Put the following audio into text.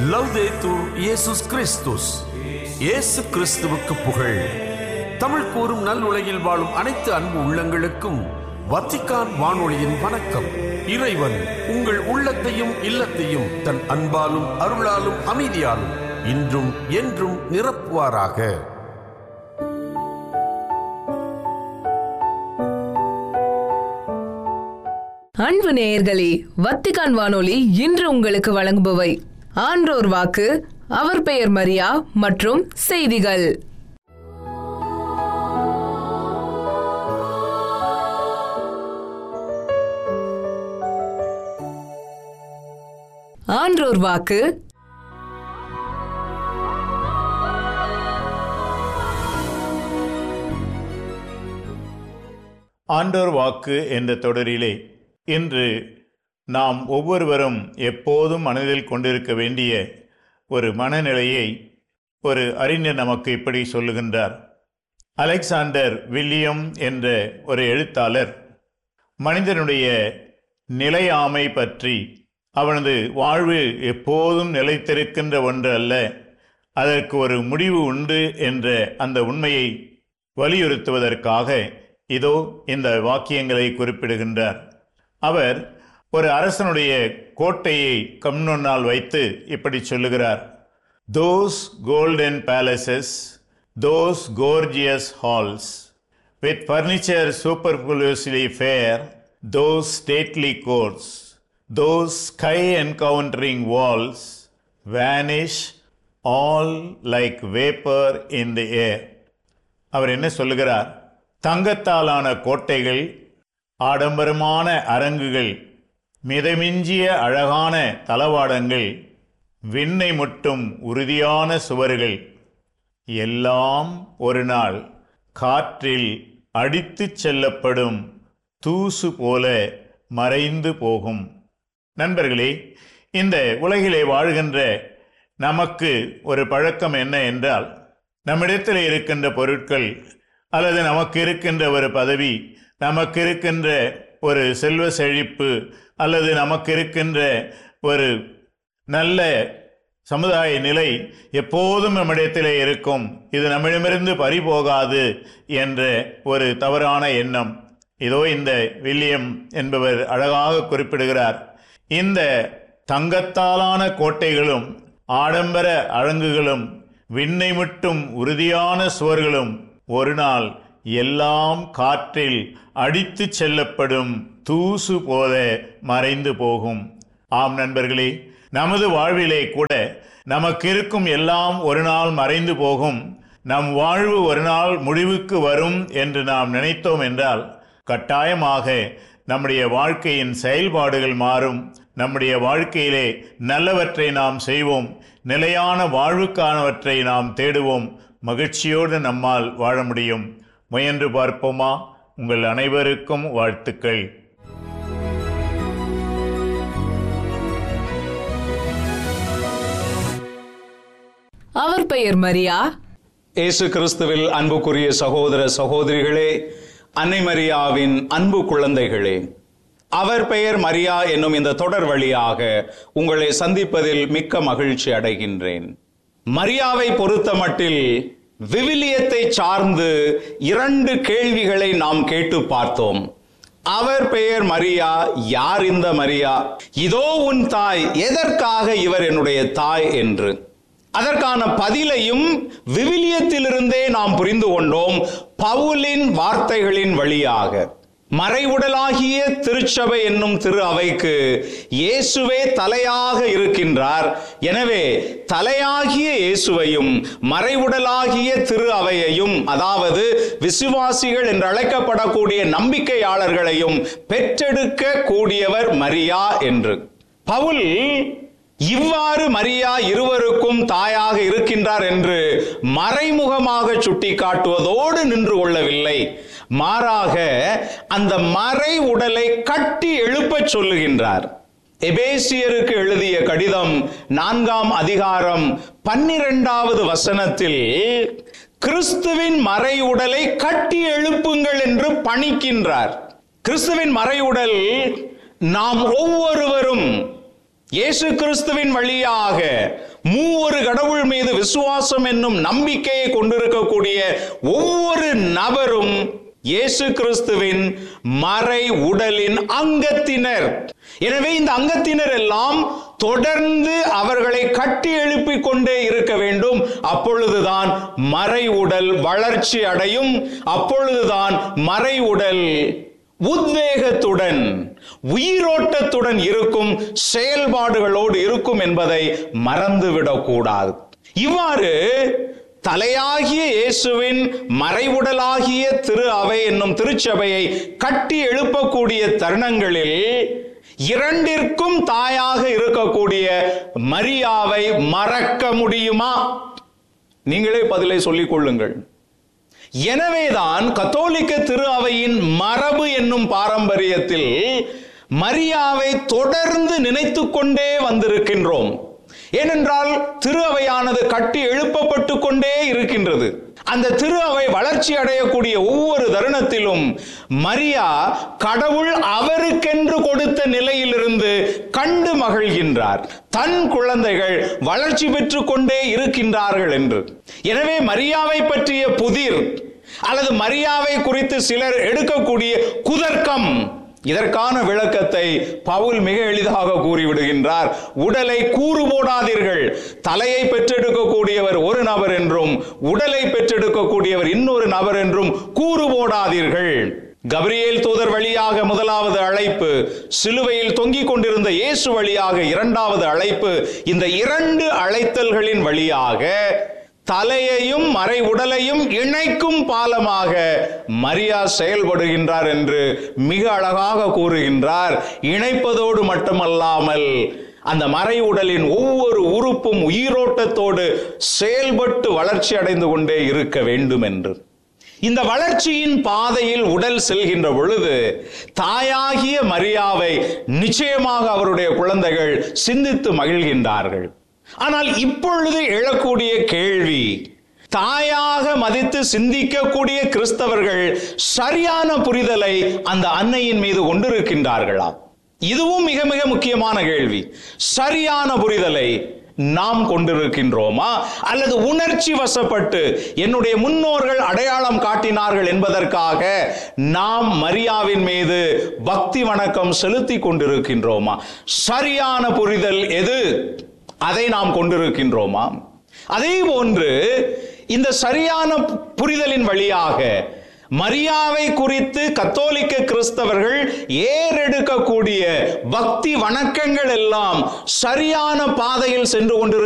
லவ்தேத்தூர் இயேசுஸ் கிறிஸ்துஸ் இயேசு கிறிஸ்துவுக்கு புகழ் தமிழ் கூறும் நல் உலகில் வாழும் அனைத்து அன்பு உள்ளங்களுக்கும் வத்திக்கான் வானொலியின் வணக்கம் இறைவன் உங்கள் உள்ளத்தையும் இல்லத்தையும் தன் அன்பாலும் அருளாலும் அமைதியாலும் இன்றும் என்றும் நிரப்புவாராக அன்பு நேயர்களே வத்திகான் வானொலி இன்று உங்களுக்கு வழங்குபவை ஆன்றோர் வாக்கு அவர் பெயர் மரியா மற்றும் செய்திகள் ஆன்றோர் வாக்கு ஆண்டோர் வாக்கு என்ற தொடரிலே இன்று நாம் ஒவ்வொருவரும் எப்போதும் மனதில் கொண்டிருக்க வேண்டிய ஒரு மனநிலையை ஒரு அறிஞர் நமக்கு இப்படி சொல்லுகின்றார் அலெக்சாண்டர் வில்லியம் என்ற ஒரு எழுத்தாளர் மனிதனுடைய நிலையாமை பற்றி அவனது வாழ்வு எப்போதும் நிலைத்திருக்கின்ற ஒன்று அல்ல அதற்கு ஒரு முடிவு உண்டு என்ற அந்த உண்மையை வலியுறுத்துவதற்காக இதோ இந்த வாக்கியங்களை குறிப்பிடுகின்றார் அவர் ஒரு அரசனுடைய கோட்டையை கம்னொன்னால் வைத்து இப்படி சொல்லுகிறார் those golden palaces those gorgeous halls with furniture superfluously fair, those stately courts, those sky encountering walls vanish all like vapor in the air. அவர் என்ன சொல்லுகிறார் தங்கத்தாலான கோட்டைகள் ஆடம்பரமான அரங்குகள் மிதமிஞ்சிய அழகான தளவாடங்கள் விண்ணை முட்டும் உறுதியான சுவர்கள் எல்லாம் ஒரு நாள் காற்றில் அடித்துச் செல்லப்படும் தூசு போல மறைந்து போகும் நண்பர்களே இந்த உலகிலே வாழ்கின்ற நமக்கு ஒரு பழக்கம் என்ன என்றால் நம்மிடத்தில் இருக்கின்ற பொருட்கள் அல்லது நமக்கு இருக்கின்ற ஒரு பதவி நமக்கு இருக்கின்ற ஒரு செல்வ செழிப்பு அல்லது நமக்கு இருக்கின்ற ஒரு நல்ல சமுதாய நிலை எப்போதும் நம்மிடத்திலே இருக்கும் இது நம்மிடமிருந்து பறிபோகாது என்ற ஒரு தவறான எண்ணம் இதோ இந்த வில்லியம் என்பவர் அழகாக குறிப்பிடுகிறார் இந்த தங்கத்தாலான கோட்டைகளும் ஆடம்பர அழங்குகளும் விண்ணை முட்டும் உறுதியான சுவர்களும் ஒரு நாள் எல்லாம் காற்றில் அடித்துச் செல்லப்படும் தூசு போல மறைந்து போகும் ஆம் நண்பர்களே நமது வாழ்விலே கூட நமக்கு இருக்கும் எல்லாம் ஒரு நாள் மறைந்து போகும் நம் வாழ்வு ஒரு நாள் முடிவுக்கு வரும் என்று நாம் நினைத்தோம் என்றால் கட்டாயமாக நம்முடைய வாழ்க்கையின் செயல்பாடுகள் மாறும் நம்முடைய வாழ்க்கையிலே நல்லவற்றை நாம் செய்வோம் நிலையான வாழ்வுக்கானவற்றை நாம் தேடுவோம் மகிழ்ச்சியோடு நம்மால் வாழ முடியும் முயன்று பார்ப்போமா உங்கள் அனைவருக்கும் வாழ்த்துக்கள் அவர் பெயர் மரியா இயேசு கிறிஸ்துவில் அன்புக்குரிய சகோதர சகோதரிகளே அன்னை மரியாவின் அன்பு குழந்தைகளே அவர் பெயர் மரியா என்னும் இந்த தொடர் வழியாக உங்களை சந்திப்பதில் மிக்க மகிழ்ச்சி அடைகின்றேன் மரியாவை பொறுத்தமட்டில் விவிலியத்தை சார்ந்து இரண்டு கேள்விகளை நாம் கேட்டு பார்த்தோம் அவர் பெயர் மரியா யார் இந்த மரியா இதோ உன் தாய் எதற்காக இவர் என்னுடைய தாய் என்று அதற்கான பதிலையும் விவிலியத்திலிருந்தே நாம் புரிந்து கொண்டோம் பவுலின் வார்த்தைகளின் வழியாக மறைவுடலாகிய திருச்சபை என்னும் திரு அவைக்கு இயேசுவே தலையாக இருக்கின்றார் எனவே தலையாகிய இயேசுவையும் மறைவுடலாகிய திரு அவையையும் அதாவது விசுவாசிகள் என்று அழைக்கப்படக்கூடிய நம்பிக்கையாளர்களையும் பெற்றெடுக்க கூடியவர் மரியா என்று பவுல் இவ்வாறு மரியா இருவருக்கும் தாயாக இருக்கின்றார் என்று மறைமுகமாக சுட்டிக்காட்டுவதோடு நின்று கொள்ளவில்லை மாறாக அந்த மறை உடலை கட்டி எழுப்பச் சொல்லுகின்றார் எபேசியருக்கு எழுதிய கடிதம் நான்காம் அதிகாரம் பன்னிரெண்டாவது வசனத்தில் கிறிஸ்துவின் மறை உடலை கட்டி எழுப்புங்கள் என்று பணிக்கின்றார் கிறிஸ்துவின் மறை உடல் நாம் ஒவ்வொருவரும் இயேசு கிறிஸ்துவின் வழியாக மூவொரு கடவுள் மீது விசுவாசம் என்னும் நம்பிக்கையை கொண்டிருக்கக்கூடிய ஒவ்வொரு நபரும் இயேசு கிறிஸ்துவின் மறை உடலின் அங்கத்தினர் எனவே இந்த அங்கத்தினர் எல்லாம் தொடர்ந்து அவர்களை கட்டி எழுப்பிக் கொண்டே இருக்க வேண்டும் அப்பொழுதுதான் மறை உடல் வளர்ச்சி அடையும் அப்பொழுதுதான் மறை உடல் உத்வேகத்துடன் உயிரோட்டத்துடன் இருக்கும் செயல்பாடுகளோடு இருக்கும் என்பதை மறந்துவிடக் கூடாது இவ்வாறு தலையாகிய இயேசுவின் மறைவுடலாகிய திரு அவை என்னும் திருச்சபையை கட்டி எழுப்பக்கூடிய தருணங்களில் இரண்டிற்கும் தாயாக இருக்கக்கூடிய மரியாவை மறக்க முடியுமா நீங்களே பதிலை சொல்லிக் கொள்ளுங்கள் எனவேதான் கத்தோலிக்க திரு அவையின் மரபு என்னும் பாரம்பரியத்தில் மரியாவை தொடர்ந்து நினைத்துக் கொண்டே வந்திருக்கின்றோம் ஏனென்றால் திரு அவையானது கட்டி எழுப்பப்பட்டு கொண்டே இருக்கின்றது அந்த திரு அவை வளர்ச்சி அடையக்கூடிய ஒவ்வொரு தருணத்திலும் மரியா கடவுள் அவருக்கென்று கொடுத்த நிலையிலிருந்து கண்டு மகிழ்கின்றார் தன் குழந்தைகள் வளர்ச்சி பெற்றுக் கொண்டே இருக்கின்றார்கள் என்று எனவே மரியாவை பற்றிய புதிர் அல்லது மரியாவை குறித்து சிலர் எடுக்கக்கூடிய குதர்க்கம் இதற்கான விளக்கத்தை பவுல் மிக எளிதாக கூறிவிடுகின்றார் உடலை கூறு போடாதீர்கள் தலையை பெற்றெடுக்கக்கூடியவர் ஒரு நபர் என்றும் உடலை பெற்றெடுக்கக்கூடியவர் இன்னொரு நபர் என்றும் கூறு போடாதீர்கள் கபிரியேல் தூதர் வழியாக முதலாவது அழைப்பு சிலுவையில் தொங்கிக் கொண்டிருந்த இயேசு வழியாக இரண்டாவது அழைப்பு இந்த இரண்டு அழைத்தல்களின் வழியாக தலையையும் மறை உடலையும் இணைக்கும் பாலமாக மரியா செயல்படுகின்றார் என்று மிக அழகாக கூறுகின்றார் இணைப்பதோடு மட்டுமல்லாமல் அந்த மறை உடலின் ஒவ்வொரு உறுப்பும் உயிரோட்டத்தோடு செயல்பட்டு வளர்ச்சி அடைந்து கொண்டே இருக்க வேண்டும் என்று இந்த வளர்ச்சியின் பாதையில் உடல் செல்கின்ற பொழுது தாயாகிய மரியாவை நிச்சயமாக அவருடைய குழந்தைகள் சிந்தித்து மகிழ்கின்றார்கள் ஆனால் இப்பொழுது எழக்கூடிய கேள்வி தாயாக மதித்து சிந்திக்கக்கூடிய கிறிஸ்தவர்கள் சரியான புரிதலை அந்த அன்னையின் மீது கொண்டிருக்கின்றார்களா இதுவும் மிக மிக முக்கியமான கேள்வி சரியான புரிதலை நாம் கொண்டிருக்கின்றோமா அல்லது உணர்ச்சி வசப்பட்டு என்னுடைய முன்னோர்கள் அடையாளம் காட்டினார்கள் என்பதற்காக நாம் மரியாவின் மீது பக்தி வணக்கம் செலுத்தி கொண்டிருக்கின்றோமா சரியான புரிதல் எது அதை நாம் கொண்டிருக்கின்றோமா அதே போன்று இந்த சரியான புரிதலின் வழியாக மரியாவை குறித்து கத்தோலிக்க கிறிஸ்தவர்கள் ஏறெடுக்கக்கூடிய பக்தி வணக்கங்கள் எல்லாம் சரியான பாதையில் சென்று கொண்டிருக்க